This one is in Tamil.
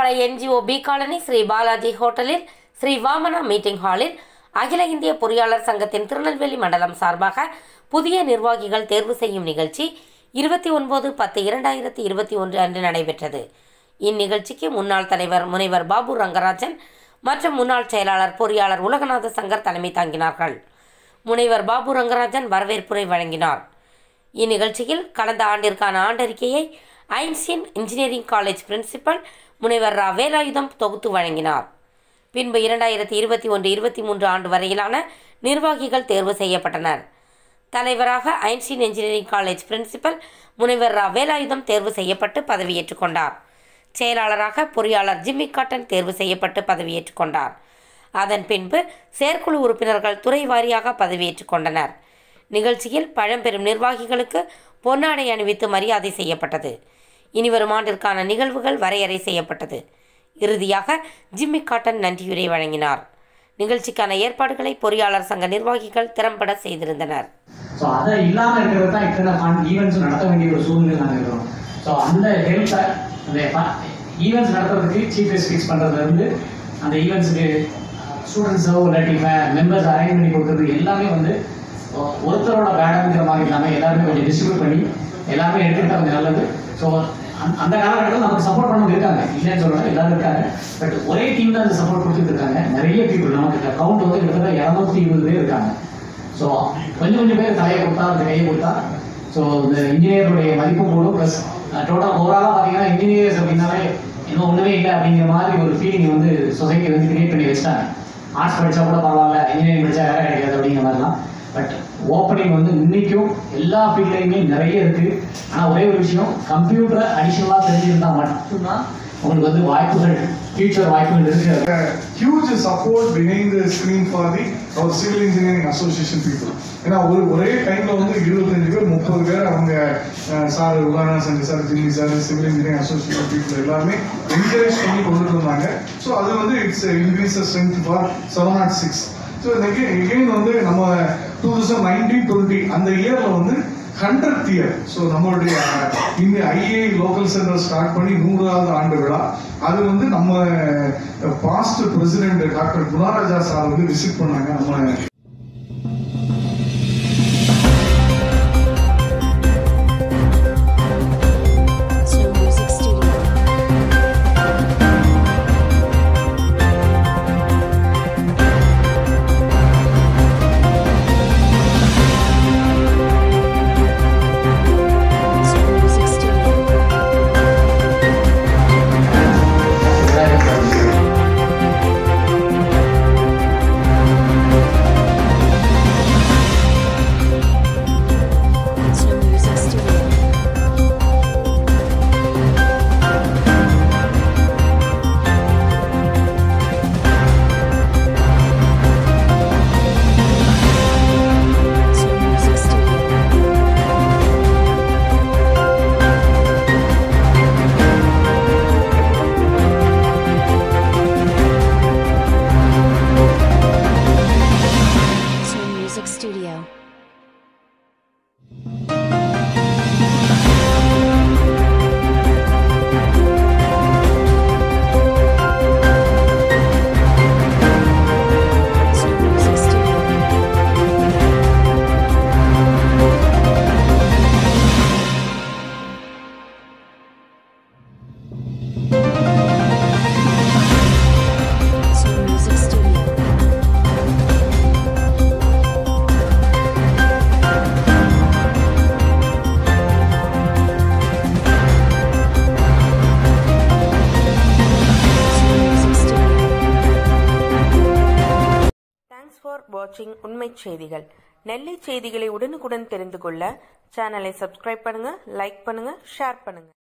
ராஜபாளைய NGO B colony Shri Balaji ஹோட்டலில் ஸ்ரீ வாமனா மீட்டிங் ஹாலில் அகில இந்திய பொறியாளர் சங்கத்தின் திருநெல்வேலி மண்டலம் சார்பாக புதிய நிர்வாகிகள் தேர்வு செய்யும் நிகழ்ச்சி இருபத்தி ஒன்பது பத்து இரண்டாயிரத்தி இருபத்தி ஒன்று அன்று நடைபெற்றது இந்நிகழ்ச்சிக்கு முன்னாள் தலைவர் முனைவர் பாபு ரங்கராஜன் மற்றும் முன்னாள் செயலாளர் பொறியாளர் உலகநாத சங்கர் தலைமை தாங்கினார்கள் முனைவர் பாபு ரங்கராஜன் வரவேற்புரை வழங்கினார் இந்நிகழ்ச்சியில் கடந்த ஆண்டிற்கான ஆண்டறிக்கையை ஐன்ஸ்டீன் இன்ஜினியரிங் காலேஜ் பிரின்சிபல் முனைவர் ரா வேலாயுதம் தொகுத்து வழங்கினார் பின்பு இரண்டாயிரத்தி இருபத்தி ஒன்று இருபத்தி மூன்று ஆண்டு வரையிலான நிர்வாகிகள் தேர்வு செய்யப்பட்டனர் தலைவராக ஐன்ஸ்டீன் இன்ஜினியரிங் காலேஜ் பிரின்சிபல் முனைவர் ரா வேலாயுதம் தேர்வு செய்யப்பட்டு பதவியேற்றுக் கொண்டார் செயலாளராக பொறியாளர் ஜிம்மி காட்டன் தேர்வு செய்யப்பட்டு பதவியேற்றுக் கொண்டார் அதன் பின்பு செயற்குழு உறுப்பினர்கள் துறை வாரியாக பதவியேற்றுக் கொண்டனர் நிகழ்ச்சியில் பழம்பெரும் நிர்வாகிகளுக்கு பொன்னாடை அணிவித்து மரியாதை செய்யப்பட்டது இனிவரும் ஆண்டிற்கான நிகழ்வுகள் வரையறை செய்யப்பட்டது இறுதியாக ஜிம்மி காட்டன் நன்றியுரை வழங்கினார் நிகழ்ச்சிக்கான ஏற்பாடுகளை பொறியாளர் சங்க நிர்வாகிகள் திறம்பட செய்திருந்தனர் ஸோ அதை இல்லாமல் இருக்கிறது தான் இத்தனை ஃபன் ஈவெண்ட்ஸ் நடத்த வேண்டிய ஒரு சூழ்நிலை நாங்கள் இருக்கிறோம் ஸோ அந்த ஹெல்ப்பை அந்த ஈவெண்ட்ஸ் நடத்துறதுக்கு சீஃப் கெஸ்ட் ஃபிக்ஸ் பண்ணுறதுலேருந்து அந்த ஈவெண்ட்ஸுக்கு ஸ்டூடெண்ட்ஸோ இல்லாட்டி மெம்பர்ஸ் அரேஞ்ச் பண்ணி கொடுக்குறது எல்லாமே வந்து ஒ- ஒருத்தரோட பேடங்கிற மாதிரி இல்லாமல் எல்லாருமே கொஞ்சம் டிஸ்ட்ரிபியூட் பண்ணி எல்லாருமே எடுத்துக்கிட்டா கொஞ்சம் நல்லது ஸோ அந்த காலகட்டத்தில் நமக்கு சப்போர்ட் பண்ணவங்க இருக்காங்க இல்லைன்னு சொல்லலாம் எல்லாரும் இருக்காங்க பட் ஒரே டீம் தான் அந்த சப்போர்ட் கொடுத்துட்டு இருக்காங்க நிறைய பீப்புள் நமக்கு கவுண்ட் வந்து கிட்டத்தட்ட இரநூத்தி இருபது பேர் இருக்காங்க ஸோ கொஞ்சம் கொஞ்சம் பேர் தலையை கொடுத்தா அந்த கையை கொடுத்தா ஸோ இந்த இன்ஜினியருடைய மதிப்பும் கூடும் ப்ளஸ் டோட்டல் ஓவராலாக பார்த்தீங்கன்னா இன்ஜினியர்ஸ் அப்படின்னாலே இன்னும் ஒன்றுமே இல்லை அப்படிங்கிற மாதிரி ஒரு ஃபீலிங் வந்து சொசைட்டி வந்து கிரியேட் பண்ணி வச்சிட்டாங்க ஆர்ட்ஸ் படித்தா கூட பரவாயில்ல இன்ஜினியரிங் படித்தா வேலை கிடைக்காது அப்படிங்கிற மாதிரிலாம் பட் ஓப்பனிங் வந்து இன்னைக்கும் எல்லா ஃபீல்ட்லையுமே நிறைய இருக்கு ஆனால் ஒரே ஒரு விஷயம் கம்ப்யூட்டரை அடிஷனலாக தெரிஞ்சிருந்தா மட்டும்தான் உங்களுக்கு வந்து வாய்ப்புகள் ஃபியூச்சர் வாய்ப்புகள் இருக்கு huge support behind the screen for the our civil engineering association people ஏன்னா ஒரு ஒரே டைம்ல வந்து இருபத்தஞ்சு பேர் முப்பது பேர் அவங்க அஹ், சார் உலானா Shankar sir Jimmy sir civil engineering association people எல்லாருமே என்கரேஜ் பண்ணி கொண்டுட்டு வந்தாங்க ஸோ அது வந்து it's increase strength for seven not six so again வந்து நம்ம டூ தௌசண்ட் நைன்டீன் டுவெண்ட்டி அந்த இயர்ல வந்து ஹண்ட்ரட் இயர் ஸோ நம்மளுடைய இந்த ஐஏ லோக்கல் சென்டர் ஸ்டார்ட் பண்ணி நூறாவது ஆண்டு விழா அது வந்து நம்ம past president doctor Gunaraja sir வந்து விசிட் பண்ணாங்க நம்ம Snow Music Studio. Snow Music Studio. Snow Music Studio. Snow Music Studio. Snow Music Studio. Snow Music Studio. Snow Music Studio. Snow Music Studio. Thanks for வாட்சிங் உண்மை செய்திகள் நெல்லை செய்திகளை உடனுக்குடன் தெரிந்து கொள்ள சேனலை சப்ஸ்கிரைப் பண்ணுங்க லைக் பண்ணுங்க ஷேர் பண்ணுங்க